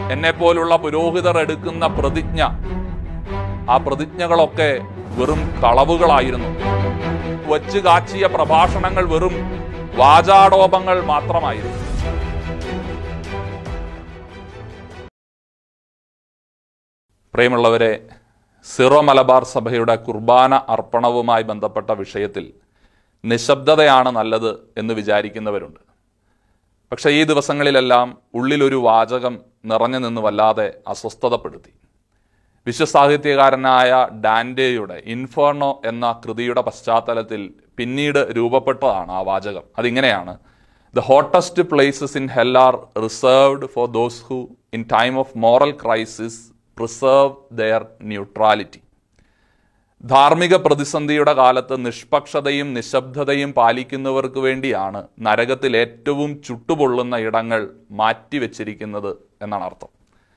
എന്നെ പോലുള്ള പുരോഹിതർ എടുക്കുന്ന പ്രതിജ്ഞ ആ പ്രതിജ്ഞകളൊക്കെ വെറും കളവുകളായിരുന്നു വച്ച് കാച്ചിയ പ്രഭാഷണങ്ങൾ വെറും വാചാടോപങ്ങൾ മാത്രമായിരുന്നു പ്രിയമുള്ളവരെ സിറോ മലബാർ സഭയുടെ കുർബാന അർപ്പണവുമായി ബന്ധപ്പെട്ട വിഷയത്തിൽ നിശബ്ദതയാണ് നല്ലത് എന്ന് വിചാരിക്കുന്നവരുണ്ട് പക്ഷേ ഈ ദിവസങ്ങളിലെല്ലാം ഉള്ളിലൊരു വാചകം നിറഞ്ഞു നിന്ന് വല്ലാതെ അസ്വസ്ഥതപ്പെടുത്തി വിശ്വസാഹിത്യകാരനായ ഡാൻഡേയുടെ ഇൻഫേർണോ എന്ന കൃതിയുടെ പശ്ചാത്തലത്തിൽ പിന്നീട് രൂപപ്പെട്ടതാണ് ആ വാചകം അതിങ്ങനെയാണ് the hottest places in hell are reserved for those who in time of moral crisis preserve their neutrality ധാർമ്മിക പ്രതിസന്ധിയുടെ കാലത്ത് നിഷ്പക്ഷതയും നിശബ്ദതയും പാലിക്കുന്നവർക്ക് വേണ്ടിയാണ് നരകത്തിൽ ഏറ്റവും ചുട്ടുപൊള്ളുന്ന ഇടങ്ങൾ മാറ്റിവെച്ചിരിക്കുന്നത് എന്നാണ് അർത്ഥം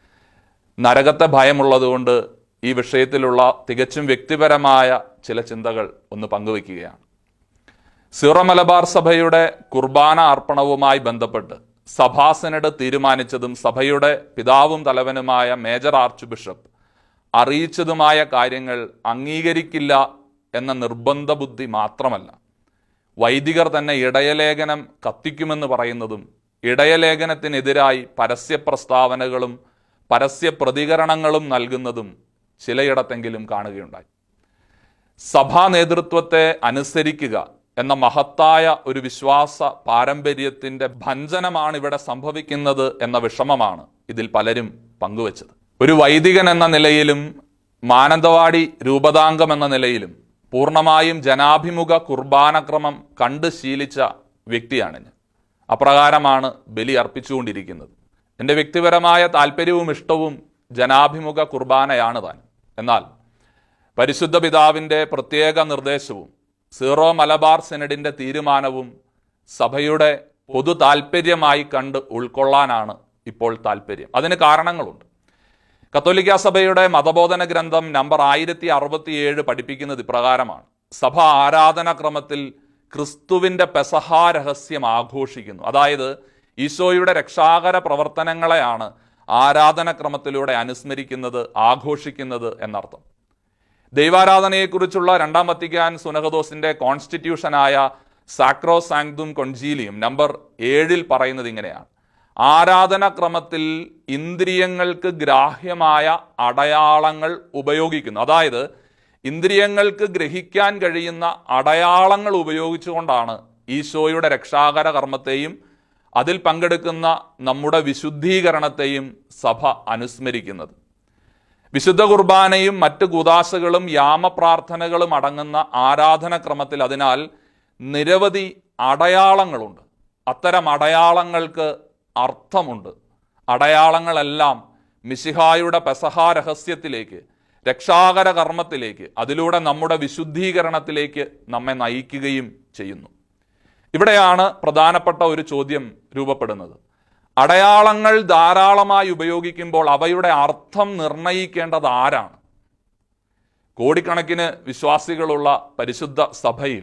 നരകത്തെ ഭയമുള്ളതുകൊണ്ട് ഈ വിഷയത്തിലുള്ള തികച്ചും വ്യക്തിപരമായ ചില ചിന്തകൾ ഒന്ന് പങ്കുവയ്ക്കുകയാണ് സിറോ മലബാർ സഭയുടെ കുർബാന അർപ്പണവുമായി ബന്ധപ്പെട്ട് സഭാസനഡ് തീരുമാനിച്ചതും സഭയുടെ പിതാവും തലവനുമായ മേജർ ആർച്ച് ബിഷപ്പ് അറിയിച്ചതുമായ കാര്യങ്ങൾ അംഗീകരിക്കില്ല എന്ന നിർബന്ധ ബുദ്ധി മാത്രമല്ല വൈദികർ തന്നെ ഇടയലേഖനം കത്തിക്കുമെന്ന് പറയുന്നതും ഇടയലേഖനത്തിനെതിരായി പരസ്യ പ്രസ്താവനകളും പരസ്യ പ്രതികരണങ്ങളും നൽകുന്നതും ചിലയിടത്തെങ്കിലും കാണുകയുണ്ടായി സഭാ നേതൃത്വത്തെ അനുസരിക്കുക എന്ന മഹത്തായ ഒരു വിശ്വാസ പാരമ്പര്യത്തിന്റെ ഭഞ്ജനമാണ് ഇവിടെ സംഭവിക്കുന്നത് എന്ന വിഷമമാണ് ഇതിൽ പലരും പങ്കുവച്ചത് ഒരു വൈദികൻ എന്ന നിലയിലും മാനന്തവാടി രൂപതാംഗം എന്ന നിലയിലും പൂർണ്ണമായും ജനാഭിമുഖ കുർബാനക്രമം കണ്ട് ശീലിച്ച വ്യക്തിയാണ് ഞാൻ അപ്രകാരമാണ് ബലി അർപ്പിച്ചുകൊണ്ടിരിക്കുന്നത് എൻ്റെ വ്യക്തിപരമായ താല്പര്യവും ഇഷ്ടവും ജനാഭിമുഖ കുർബാനയാണ് താൻ എന്നാൽ പരിശുദ്ധ പിതാവിൻ്റെ പ്രത്യേക നിർദ്ദേശവും സീറോ മലബാർ സെനഡിൻ്റെ തീരുമാനവും സഭയുടെ പൊതു താല്പര്യമായി കണ്ട് ഉൾക്കൊള്ളാനാണ് ഇപ്പോൾ താല്പര്യം അതിന് കാരണങ്ങളുണ്ട് കത്തോലിക്ക സഭയുടെ മതബോധന ഗ്രന്ഥം നമ്പർ ആയിരത്തി അറുപത്തിയേഴ് പഠിപ്പിക്കുന്നത് ഇപ്രകാരമാണ് സഭ ആരാധനാക്രമത്തിൽ ക്രിസ്തുവിന്റെ പെസഹാ രഹസ്യം ആഘോഷിക്കുന്നു അതായത് ഈശോയുടെ രക്ഷാകര പ്രവർത്തനങ്ങളെയാണ് ആരാധനാക്രമത്തിലൂടെ അനുസ്മരിക്കുന്നത് ആഘോഷിക്കുന്നത് എന്നർത്ഥം ദൈവാരാധനയെക്കുറിച്ചുള്ള രണ്ടാം വത്തിക്കാൻ സുനഹദോസിന്റെ കോൺസ്റ്റിറ്റ്യൂഷനായ സാക്രോ സാങ്തും കൊഞ്ചീലിയും നമ്പർ ഏഴിൽ പറയുന്നത് ഇങ്ങനെയാണ് ആരാധനാക്രമത്തിൽ ഇന്ദ്രിയങ്ങൾക്ക് ഗ്രാഹ്യമായ അടയാളങ്ങൾ ഉപയോഗിക്കുന്നു അതായത് ഇന്ദ്രിയങ്ങൾക്ക് ഗ്രഹിക്കാൻ കഴിയുന്ന അടയാളങ്ങൾ ഉപയോഗിച്ചുകൊണ്ടാണ് ഈശോയുടെ രക്ഷാകര കർമ്മത്തെയും അതിൽ പങ്കെടുക്കുന്ന നമ്മുടെ വിശുദ്ധീകരണത്തെയും സഭ അനുസ്മരിക്കുന്നത് വിശുദ്ധ കുർബാനയും മറ്റ് കുദാശകളും യാമപ്രാർത്ഥനകളും അടങ്ങുന്ന ആരാധനക്രമത്തിൽ അതിനാൽ നിരവധി അടയാളങ്ങളുണ്ട് അത്തരം അടയാളങ്ങൾക്ക് അർത്ഥമുണ്ട് അടയാളങ്ങളെല്ലാം മിശിഹായുടെ പെസഹാ രഹസ്യത്തിലേക്ക് രക്ഷാകര കർമ്മത്തിലേക്ക് അതിലൂടെ നമ്മുടെ വിശുദ്ധീകരണത്തിലേക്ക് നമ്മെ നയിക്കുകയും ചെയ്യുന്നു ഇവിടെയാണ് പ്രധാനപ്പെട്ട ഒരു ചോദ്യം രൂപപ്പെടുന്നത് അടയാളങ്ങൾ ധാരാളമായി ഉപയോഗിക്കുമ്പോൾ അവയുടെ അർത്ഥം നിർണയിക്കേണ്ടത് ആരാണ് കോടിക്കണക്കിന് വിശ്വാസികളുള്ള പരിശുദ്ധ സഭയിൽ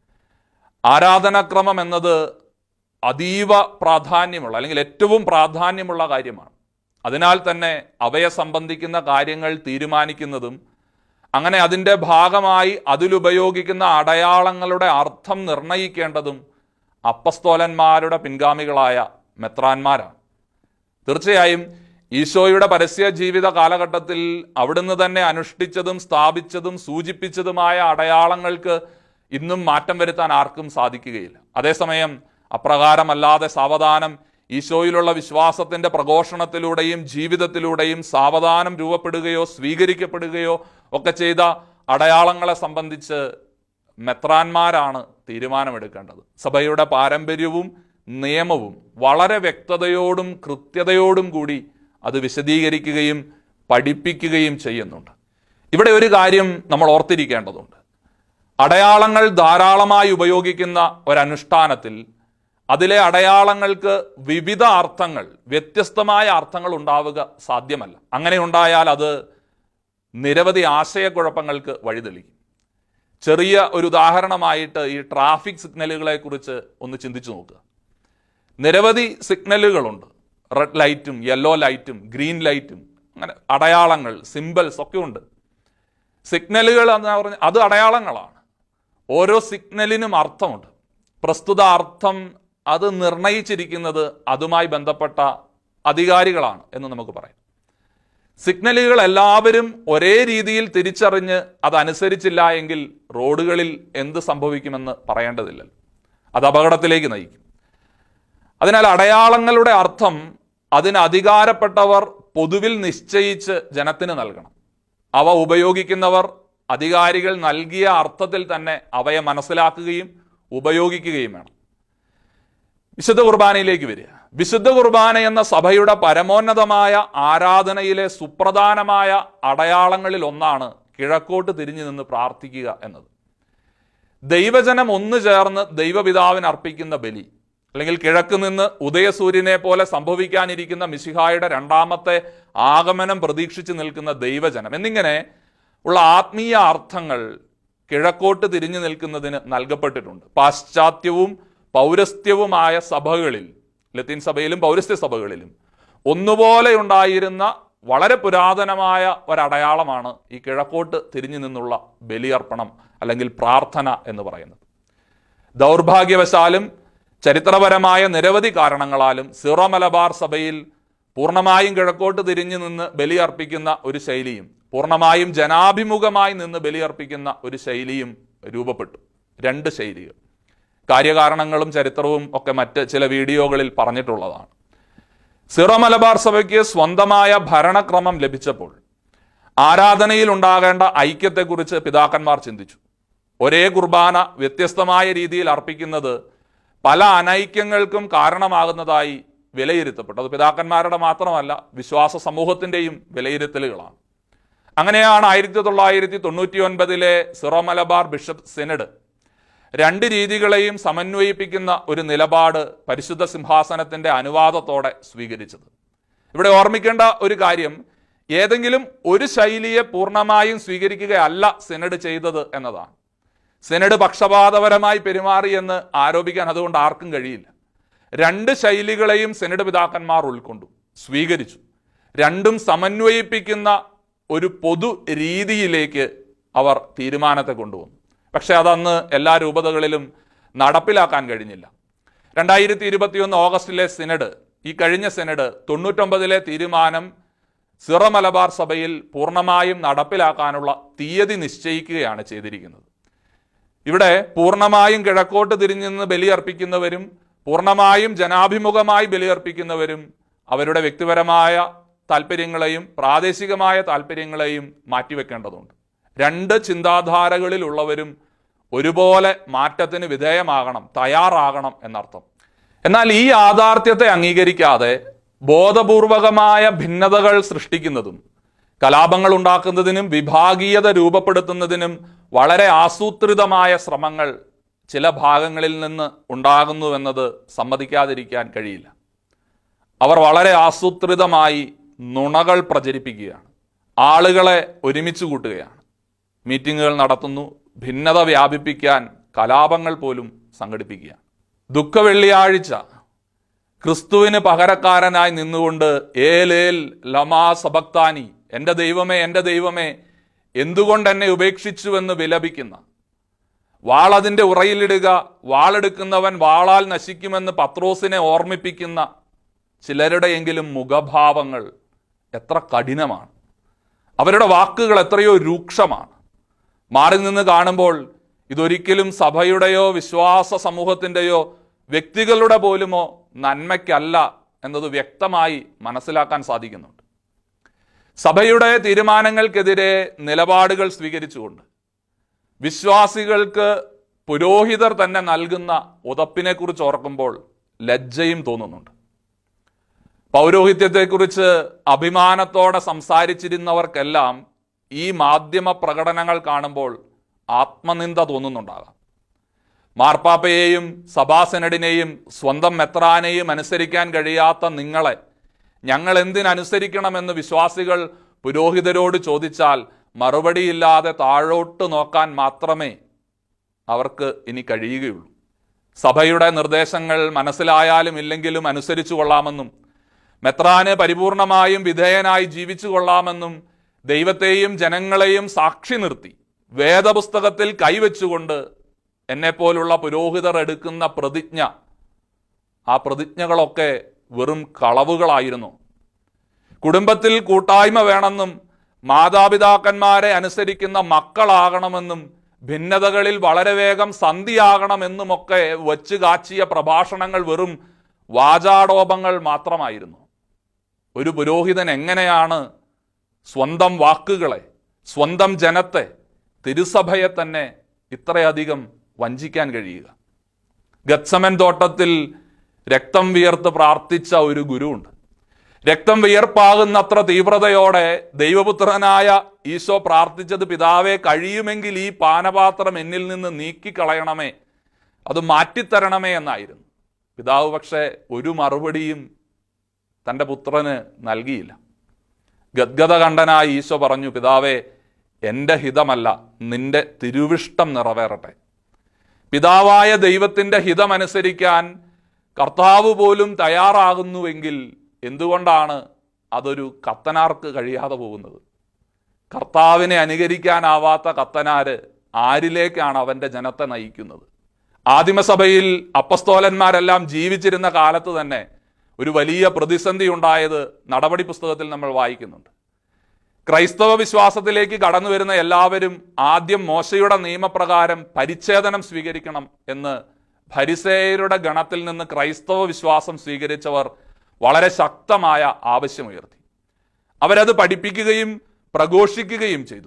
ആരാധനാക്രമം എന്നത് അതീവ പ്രാധാന്യമുള്ള അല്ലെങ്കിൽ ഏറ്റവും പ്രാധാന്യമുള്ള കാര്യമാണ് അതിനാൽ തന്നെ അവയെ സംബന്ധിക്കുന്ന കാര്യങ്ങൾ തീരുമാനിക്കുന്നതും അങ്ങനെ അതിൻ്റെ ഭാഗമായി അതിലുപയോഗിക്കുന്ന അടയാളങ്ങളുടെ അർത്ഥം നിർണയിക്കേണ്ടതും അപ്പസ്തോലന്മാരുടെ പിൻഗാമികളായ മെത്രാന്മാരാണ് തീർച്ചയായും ഈശോയുടെ പരസ്യ ജീവിത കാലഘട്ടത്തിൽ അവിടുന്ന് തന്നെ അനുഷ്ഠിച്ചതും സ്ഥാപിച്ചതും സൂചിപ്പിച്ചതുമായ അടയാളങ്ങൾക്ക് ഇന്നും മാറ്റം വരുത്താൻ ആർക്കും സാധിക്കുകയില്ല അതേസമയം അപ്രകാരമല്ലാതെ സാവധാനം ഈശോയിലുള്ള വിശ്വാസത്തിന്റെ പ്രഘോഷണത്തിലൂടെയും ജീവിതത്തിലൂടെയും സാവധാനം രൂപപ്പെടുകയോ സ്വീകരിക്കപ്പെടുകയോ ഒക്കെ ചെയ്ത അടയാളങ്ങളെ സംബന്ധിച്ച് മെത്രാന്മാരാണ് തീരുമാനമെടുക്കേണ്ടത് സഭയുടെ പാരമ്പര്യവും നിയമവും വളരെ വ്യക്തതയോടും കൃത്യതയോടും കൂടി അത് വിശദീകരിക്കുകയും പഠിപ്പിക്കുകയും ചെയ്യുന്നുണ്ട് ഇവിടെ ഒരു കാര്യം നമ്മൾ ഓർത്തിരിക്കേണ്ടതുണ്ട് അടയാളങ്ങൾ ധാരാളമായി ഉപയോഗിക്കുന്ന ഒരനുഷ്ഠാനത്തിൽ അതിലെ അടയാളങ്ങൾക്ക് വിവിധ അർത്ഥങ്ങൾ വ്യത്യസ്തമായ അർത്ഥങ്ങൾ ഉണ്ടാവുക സാധ്യമല്ല അങ്ങനെ ഉണ്ടായാൽ അത് നിരവധി ആശയക്കുഴപ്പങ്ങൾക്ക് വഴിതെളിക്കും ചെറിയ ഒരു ഉദാഹരണമായിട്ട് ഈ ട്രാഫിക് സിഗ്നലുകളെ കുറിച്ച് ഒന്ന് ചിന്തിച്ചു നോക്കുക നിരവധി സിഗ്നലുകളുണ്ട് റെഡ് ലൈറ്റും യെല്ലോ ലൈറ്റും ഗ്രീൻ ലൈറ്റും അങ്ങനെ അടയാളങ്ങൾ സിമ്പിൾസ് ഒക്കെ ഉണ്ട് സിഗ്നലുകൾ എന്ന് പറഞ്ഞ അത് അടയാളങ്ങളാണ് ഓരോ സിഗ്നലിനും അർത്ഥമുണ്ട് പ്രസ്തുത അർത്ഥം അത് നിർണയിച്ചിരിക്കുന്നത് അതുമായി ബന്ധപ്പെട്ട അധികാരികളാണ് എന്ന് നമുക്ക് പറയാം സിഗ്നലുകൾ എല്ലാവരും ഒരേ രീതിയിൽ തിരിച്ചറിഞ്ഞ് അതനുസരിച്ചില്ല എങ്കിൽ റോഡുകളിൽ എന്ത് സംഭവിക്കുമെന്ന് പറയേണ്ടതില്ലല്ലോ അത് അപകടത്തിലേക്ക് നയിക്കും അതിനാൽ അടയാളങ്ങളുടെ അർത്ഥം അതിന് അധികാരപ്പെട്ടവർ പൊതുവിൽ നിശ്ചയിച്ച് ജനത്തിന് നൽകണം അവ ഉപയോഗിക്കുന്നവർ അധികാരികൾ നൽകിയ അർത്ഥത്തിൽ തന്നെ അവയെ മനസ്സിലാക്കുകയും ഉപയോഗിക്കുകയും വേണം വിശുദ്ധ കുർബാനയിലേക്ക് വരിക വിശുദ്ധ കുർബാന എന്ന സഭയുടെ പരമോന്നതമായ ആരാധനയിലെ സുപ്രധാനമായ അടയാളങ്ങളിൽ ഒന്നാണ് കിഴക്കോട്ട് തിരിഞ്ഞു നിന്ന് പ്രാർത്ഥിക്കുക എന്നത് ദൈവജനം ഒന്നു ചേർന്ന് ദൈവപിതാവിന് അർപ്പിക്കുന്ന ബലി അല്ലെങ്കിൽ കിഴക്ക് നിന്ന് ഉദയസൂര്യനെ പോലെ സംഭവിക്കാനിരിക്കുന്ന മിശിഹായുടെ രണ്ടാമത്തെ ആഗമനം പ്രതീക്ഷിച്ച് നിൽക്കുന്ന ദൈവജനം എന്നിങ്ങനെ ഉള്ള ആത്മീയ അർത്ഥങ്ങൾ കിഴക്കോട്ട് തിരിഞ്ഞു നിൽക്കുന്നതിന് നൽകപ്പെട്ടിട്ടുണ്ട് പാശ്ചാത്യവും പൗരസ്ത്യവുമായ സഭകളിൽ ലത്തീൻ സഭയിലും പൗരസ്ത്യ സഭകളിലും ഒന്നുപോലെ ഉണ്ടായിരുന്ന വളരെ പുരാതനമായ ഒരടയാളമാണ് ഈ കിഴക്കോട്ട് തിരിഞ്ഞു നിന്നുള്ള ബലിയർപ്പണം അല്ലെങ്കിൽ പ്രാർത്ഥന എന്ന് പറയുന്നത് ദൗർഭാഗ്യവശാലും ചരിത്രപരമായ നിരവധി കാരണങ്ങളാലും സിറോ മലബാർ സഭയിൽ പൂർണ്ണമായും കിഴക്കോട്ട് തിരിഞ്ഞു നിന്ന് ബലിയർപ്പിക്കുന്ന ഒരു ശൈലിയും പൂർണ്ണമായും ജനാഭിമുഖമായി നിന്ന് ബലിയർപ്പിക്കുന്ന ഒരു ശൈലിയും രൂപപ്പെട്ടു രണ്ട് ശൈലികൾ കാര്യകാരണങ്ങളും ചരിത്രവും ഒക്കെ മറ്റ് ചില വീഡിയോകളിൽ പറഞ്ഞിട്ടുള്ളതാണ് സിറോ മലബാർ സഭയ്ക്ക് സ്വന്തമായ ഭരണക്രമം ലഭിച്ചപ്പോൾ ആരാധനയിൽ ഉണ്ടാകേണ്ട ഐക്യത്തെക്കുറിച്ച് പിതാക്കന്മാർ ചിന്തിച്ചു ഒരേ കുർബാന വ്യത്യസ്തമായ രീതിയിൽ അർപ്പിക്കുന്നത് പല അനൈക്യങ്ങൾക്കും കാരണമാകുന്നതായി വിലയിരുത്തപ്പെട്ടു അത് പിതാക്കന്മാരുടെ മാത്രമല്ല വിശ്വാസ സമൂഹത്തിന്റെയും വിലയിരുത്തലുകളാണ് അങ്ങനെയാണ് ആയിരത്തി തൊള്ളായിരത്തി തൊണ്ണൂറ്റി ഒൻപതിലെ സിറോ മലബാർ ബിഷപ്പ് സിനഡ് രണ്ട് രീതികളെയും സമന്വയിപ്പിക്കുന്ന ഒരു നിലപാട് പരിശുദ്ധ സിംഹാസനത്തിന്റെ അനുവാദത്തോടെ സ്വീകരിച്ചത് ഇവിടെ ഓർമ്മിക്കേണ്ട ഒരു കാര്യം ഏതെങ്കിലും ഒരു ശൈലിയെ പൂർണ്ണമായും സ്വീകരിക്കുകയല്ല സിനഡ് ചെയ്തത് എന്നതാണ് സിനഡ് പക്ഷപാതപരമായി പെരുമാറി എന്ന് ആരോപിക്കാൻ അതുകൊണ്ട് ആർക്കും കഴിയില്ല രണ്ട് ശൈലികളെയും സിനഡ് പിതാക്കന്മാർ ഉൾക്കൊണ്ടു സ്വീകരിച്ചു രണ്ടും സമന്വയിപ്പിക്കുന്ന ഒരു പൊതു രീതിയിലേക്ക് അവർ തീരുമാനത്തെ കൊണ്ടുവന്നു പക്ഷെ അതന്ന് എല്ലാ രൂപതകളിലും നടപ്പിലാക്കാൻ കഴിഞ്ഞില്ല രണ്ടായിരത്തി ഇരുപത്തിയൊന്ന് ഓഗസ്റ്റിലെ സിനഡ് ഈ കഴിഞ്ഞ സിനഡ് തൊണ്ണൂറ്റൊമ്പതിലെ തീരുമാനം സിറോ മലബാർ സഭയിൽ പൂർണ്ണമായും നടപ്പിലാക്കാനുള്ള തീയതി നിശ്ചയിക്കുകയാണ് ചെയ്തിരിക്കുന്നത് ഇവിടെ പൂർണ്ണമായും കിഴക്കോട്ട് തിരിഞ്ഞു നിന്ന് ബലിയർപ്പിക്കുന്നവരും പൂർണ്ണമായും ജനാഭിമുഖമായി ബലിയർപ്പിക്കുന്നവരും അവരുടെ വ്യക്തിപരമായ താല്പര്യങ്ങളെയും പ്രാദേശികമായ താല്പര്യങ്ങളെയും മാറ്റിവെക്കേണ്ടതുണ്ട് രണ്ട് ചിന്താധാരകളിലുള്ളവരും ഒരുപോലെ മാറ്റത്തിന് വിധേയമാകണം തയ്യാറാകണം എന്നർത്ഥം എന്നാൽ ഈ യാഥാർത്ഥ്യത്തെ അംഗീകരിക്കാതെ ബോധപൂർവകമായ ഭിന്നതകൾ സൃഷ്ടിക്കുന്നതും കലാപങ്ങൾ ഉണ്ടാക്കുന്നതിനും വിഭാഗീയത രൂപപ്പെടുത്തുന്നതിനും വളരെ ആസൂത്രിതമായ ശ്രമങ്ങൾ ചില ഭാഗങ്ങളിൽ നിന്ന് ഉണ്ടാകുന്നുവെന്നത് സമ്മതിക്കാതിരിക്കാൻ കഴിയില്ല അവർ വളരെ ആസൂത്രിതമായി നുണകൾ പ്രചരിപ്പിക്കുകയാണ് ആളുകളെ ഒരുമിച്ച് കൂട്ടുകയാണ് മീറ്റിങ്ങുകൾ നടത്തുന്നു ഭിന്നത വ്യാപിപ്പിക്കാൻ കലാപങ്ങൾ പോലും സംഘടിപ്പിക്കുകയാണ് ദുഃഖ വെള്ളിയാഴ്ച ക്രിസ്തുവിന് പകരക്കാരനായി നിന്നുകൊണ്ട് ഏലേൽ ലമാ സബക്താനി എൻ്റെ ദൈവമേ എൻ്റെ ദൈവമേ എന്തുകൊണ്ട് എന്നെ ഉപേക്ഷിച്ചുവെന്ന് വിലപിക്കുന്ന വാളതിൻ്റെ ഉറയിലിടുക വാളെടുക്കുന്നവൻ വാളാൽ നശിക്കുമെന്ന് പത്രോസിനെ ഓർമ്മിപ്പിക്കുന്ന ചിലരുടെയെങ്കിലും മുഖഭാവങ്ങൾ എത്ര കഠിനമാണ് അവരുടെ വാക്കുകൾ എത്രയോ രൂക്ഷമാണ് മാറി നിന്ന് കാണുമ്പോൾ ഇതൊരിക്കലും സഭയുടെയോ വിശ്വാസ സമൂഹത്തിൻ്റെയോ വ്യക്തികളുടെ പോലുമോ നന്മയ്ക്കല്ല എന്നത് വ്യക്തമായി മനസ്സിലാക്കാൻ സാധിക്കുന്നുണ്ട് സഭയുടെ തീരുമാനങ്ങൾക്കെതിരെ നിലപാടുകൾ സ്വീകരിച്ചുകൊണ്ട് വിശ്വാസികൾക്ക് പുരോഹിതർ തന്നെ നൽകുന്ന ഉതപ്പിനെക്കുറിച്ച് ഓർക്കുമ്പോൾ ലജ്ജയും തോന്നുന്നുണ്ട് പൗരോഹിത്യത്തെക്കുറിച്ച് അഭിമാനത്തോടെ സംസാരിച്ചിരുന്നവർക്കെല്ലാം ഈ മാധ്യമ പ്രകടനങ്ങൾ കാണുമ്പോൾ ആത്മനിന്ദ തോന്നുന്നുണ്ടാകാം മാർപ്പാപ്പയെയും സഭാസനഡിനെയും സ്വന്തം മെത്രാനെയും അനുസരിക്കാൻ കഴിയാത്ത നിങ്ങളെ ഞങ്ങൾ എന്തിനനുസരിക്കണമെന്ന് വിശ്വാസികൾ പുരോഹിതരോട് ചോദിച്ചാൽ മറുപടിയില്ലാതെ താഴോട്ട് നോക്കാൻ മാത്രമേ അവർക്ക് ഇനി കഴിയുകയുള്ളൂ സഭയുടെ നിർദ്ദേശങ്ങൾ മനസ്സിലായാലും ഇല്ലെങ്കിലും അനുസരിച്ചു കൊള്ളാമെന്നും മെത്രാന് പരിപൂർണമായും വിധേയനായി ജീവിച്ചു കൊള്ളാമെന്നും ദൈവത്തെയും ജനങ്ങളെയും സാക്ഷി നിർത്തി വേദപുസ്തകത്തിൽ കൈവച്ചുകൊണ്ട് എന്നെപ്പോലുള്ള പുരോഹിതർ എടുക്കുന്ന പ്രതിജ്ഞ ആ പ്രതിജ്ഞകളൊക്കെ വെറും കളവുകളായിരുന്നു കുടുംബത്തിൽ കൂട്ടായ്മ വേണമെന്നും മാതാപിതാക്കന്മാരെ അനുസരിക്കുന്ന മക്കളാകണമെന്നും ഭിന്നതകളിൽ വളരെ വേഗം സന്ധിയാകണമെന്നുമൊക്കെ വച്ച് കാച്ചിയ പ്രഭാഷണങ്ങൾ വെറും വാചാടോപങ്ങൾ മാത്രമായിരുന്നു ഒരു പുരോഹിതൻ എങ്ങനെയാണ് സ്വന്തം വാക്കുകളെ സ്വന്തം ജനത്തെ തിരുസഭയെ തന്നെ ഇത്രയധികം വഞ്ചിക്കാൻ കഴിയുക ഗത്സമൻ തോട്ടത്തിൽ രക്തം വിയർത്ത് പ്രാർത്ഥിച്ച ഒരു ഗുരുവുണ്ട് രക്തം വിയർപ്പാകുന്നത്ര തീവ്രതയോടെ ദൈവപുത്രനായ ഈശോ പ്രാർത്ഥിച്ചത് പിതാവെ കഴിയുമെങ്കിൽ ഈ പാനപാത്രം എന്നിൽ നിന്ന് നീക്കിക്കളയണമേ അത് മാറ്റിത്തരണമേ എന്നായിരുന്നു പിതാവ് പക്ഷേ ഒരു മറുപടിയും തൻ്റെ പുത്രന് നൽകിയില്ല ഗദ്ഗത കണ്ടനായി ഈശോ പറഞ്ഞു പിതാവേ എൻ്റെ ഹിതമല്ല നിന്റെ തിരുവിഷ്ടം നിറവേറട്ടെ പിതാവായ ദൈവത്തിൻ്റെ ഹിതമനുസരിക്കാൻ കർത്താവ് പോലും തയ്യാറാകുന്നുവെങ്കിൽ എന്തുകൊണ്ടാണ് അതൊരു കത്തനാർക്ക് കഴിയാതെ പോകുന്നത് കർത്താവിനെ അനുകരിക്കാനാവാത്ത കത്തനാര് ആരിലേക്കാണ് അവന്റെ ജനത്തെ നയിക്കുന്നത് ആദിമസഭയിൽ അപ്പസ്തോലന്മാരെല്ലാം ജീവിച്ചിരുന്ന കാലത്ത് തന്നെ ഒരു വലിയ പ്രതിസന്ധി ഉണ്ടായത് നടപടി പുസ്തകത്തിൽ നമ്മൾ വായിക്കുന്നുണ്ട് ക്രൈസ്തവ വിശ്വാസത്തിലേക്ക് കടന്നു വരുന്ന എല്ലാവരും ആദ്യം മോശയുടെ നിയമപ്രകാരം പരിച്ഛേദനം സ്വീകരിക്കണം എന്ന് ഭരിസേയരുടെ ഗണത്തിൽ നിന്ന് ക്രൈസ്തവ വിശ്വാസം സ്വീകരിച്ചവർ വളരെ ശക്തമായ ആവശ്യമുയർത്തി അവരത് പഠിപ്പിക്കുകയും പ്രഘോഷിക്കുകയും ചെയ്തു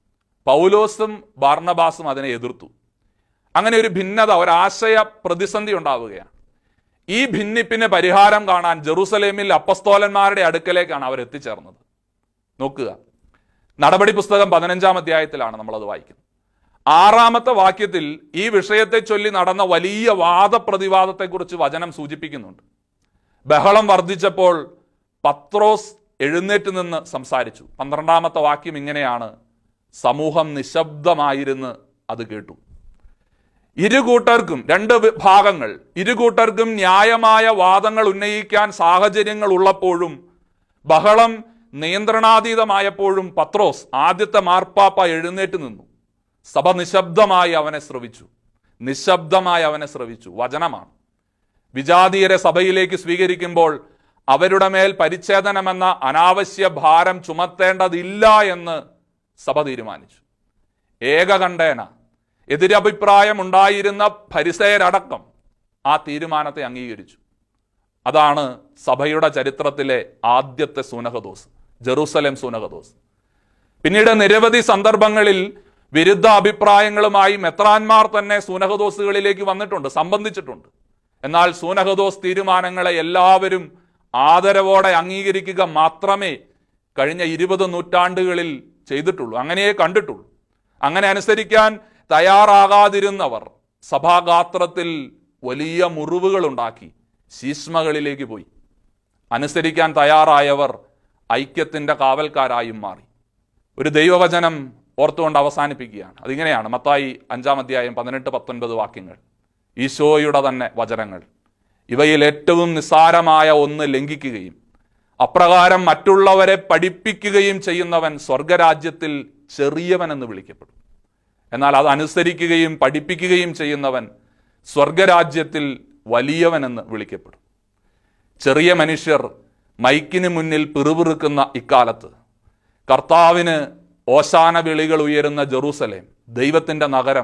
പൗലോസും ബാർണബാസും അതിനെ എതിർത്തു അങ്ങനെ ഒരു ഭിന്നത ഒരാശയ പ്രതിസന്ധി ഉണ്ടാവുകയാണ് ഈ ഭിന്നിപ്പിന് പരിഹാരം കാണാൻ ജെറൂസലേമിൽ അപ്പസ്തോലന്മാരുടെ അടുക്കലേക്കാണ് അവർ എത്തിച്ചേർന്നത് നോക്കുക നടപടി പുസ്തകം പതിനഞ്ചാം അധ്യായത്തിലാണ് നമ്മളത് വായിക്കുന്നത് ആറാമത്തെ വാക്യത്തിൽ ഈ വിഷയത്തെ ചൊല്ലി നടന്ന വലിയ വാദപ്രതിവാദത്തെക്കുറിച്ച് വചനം സൂചിപ്പിക്കുന്നുണ്ട് ബഹളം വർദ്ധിച്ചപ്പോൾ പത്രോസ് എഴുന്നേറ്റ് നിന്ന് സംസാരിച്ചു പന്ത്രണ്ടാമത്തെ വാക്യം ഇങ്ങനെയാണ് സമൂഹം നിശബ്ദമായിരുന്ന് അത് കേട്ടു ഇരു കൂട്ടർക്കും രണ്ട് വി- ഭാഗങ്ങൾ ഇരു കൂട്ടർക്കും ന്യായമായ വാദങ്ങൾ ഉന്നയിക്കാൻ സാഹചര്യങ്ങൾ ഉള്ളപ്പോഴും ബഹളം നിയന്ത്രണാതീതമായപ്പോഴും പത്രോസ് ആദ്യത്തെ മാർപ്പാപ്പ എഴുന്നേറ്റ് നിന്നു സഭ നിശബ്ദമായി അവനെ ശ്രവിച്ചു നിശബ്ദമായി അവനെ ശ്രവിച്ചു വചനമാണ് വിജാതീയരെ സഭയിലേക്ക് സ്വീകരിക്കുമ്പോൾ അവരുടെ മേൽ പരിച്ഛേദനമെന്ന അനാവശ്യ ഭാരം ചുമത്തേണ്ടതില്ല എന്ന് സഭ തീരുമാനിച്ചു ഏകകണ്ഠേന എതിരഭിപ്രായം ഉണ്ടായിരുന്ന പരിസയരടക്കം ആ തീരുമാനത്തെ അംഗീകരിച്ചു അതാണ് സഭയുടെ ചരിത്രത്തിലെ ആദ്യത്തെ സൂനഹദോസ് ജെറൂസലേം സൂനഹദോസ് പിന്നീട് നിരവധി സന്ദർഭങ്ങളിൽ വിരുദ്ധ അഭിപ്രായങ്ങളുമായി മെത്രാന്മാർ തന്നെ സൂനഹദോസുകളിലേക്ക് വന്നിട്ടുണ്ട് സംബന്ധിച്ചിട്ടുണ്ട് എന്നാൽ സൂനഹദോസ് തീരുമാനങ്ങളെ എല്ലാവരും ആദരവോടെ അംഗീകരിക്കുക മാത്രമേ കഴിഞ്ഞ ഇരുപത് നൂറ്റാണ്ടുകളിൽ ചെയ്തിട്ടുള്ളൂ അങ്ങനെയേ കണ്ടിട്ടുള്ളൂ അങ്ങനെ അനുസരിക്കാൻ തയ്യാറാകാതിരുന്നവർ സഭാഗാത്രത്തിൽ വലിയ മുറിവുകൾ ഉണ്ടാക്കി ശീഷ്മകളിലേക്ക് പോയി അനുസരിക്കാൻ തയ്യാറായവർ ഐക്യത്തിന്റെ കാവൽക്കാരായും മാറി ഒരു ദൈവവചനം ഓർത്തുകൊണ്ട് അവസാനിപ്പിക്കുകയാണ് അതിങ്ങനെയാണ് മത്തായി അഞ്ചാം അധ്യായം പതിനെട്ട് പത്തൊൻപത് വാക്യങ്ങൾ ഈശോയുടെ തന്നെ വചനങ്ങൾ ഇവയിൽ ഏറ്റവും നിസ്സാരമായ ഒന്ന് ലംഘിക്കുകയും അപ്രകാരം മറ്റുള്ളവരെ പഠിപ്പിക്കുകയും ചെയ്യുന്നവൻ സ്വർഗരാജ്യത്തിൽ ചെറിയവനെന്ന് വിളിക്കപ്പെടും എന്നാൽ അത് അനുസരിക്കുകയും പഠിപ്പിക്കുകയും ചെയ്യുന്നവൻ സ്വർഗരാജ്യത്തിൽ വലിയവനെന്ന് വിളിക്കപ്പെടും ചെറിയ മനുഷ്യർ മൈക്കിന് മുന്നിൽ പിറുപിറുക്കുന്ന ഇക്കാലത്ത് കർത്താവിന് ഓശാന വിളികൾ ഉയരുന്ന ജെറൂസലേം ദൈവത്തിൻ്റെ നഗരം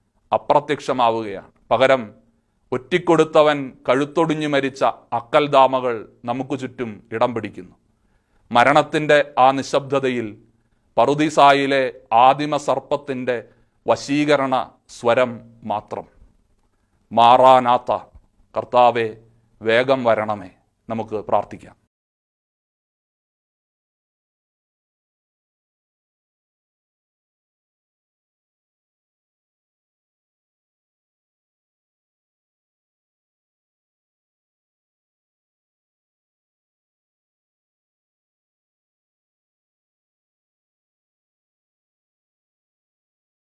അപ്രത്യക്ഷമാവുകയാണ് പകരം ഒറ്റിക്കൊടുത്തവൻ കഴുത്തൊടിഞ്ഞു മരിച്ച അക്കൽദാമകൾ നമുക്ക് ചുറ്റും ഇടം പിടിക്കുന്നു മരണത്തിൻ്റെ ആ നിശബ്ദതയിൽ പറുദീസായിലെ ആദിമ സർപ്പത്തിൻ്റെ വശീകരണ സ്വരം മാത്രം മാറാനാത്ത കർത്താവെ വേഗം വരണമേ നമുക്ക് പ്രാർത്ഥിക്കാം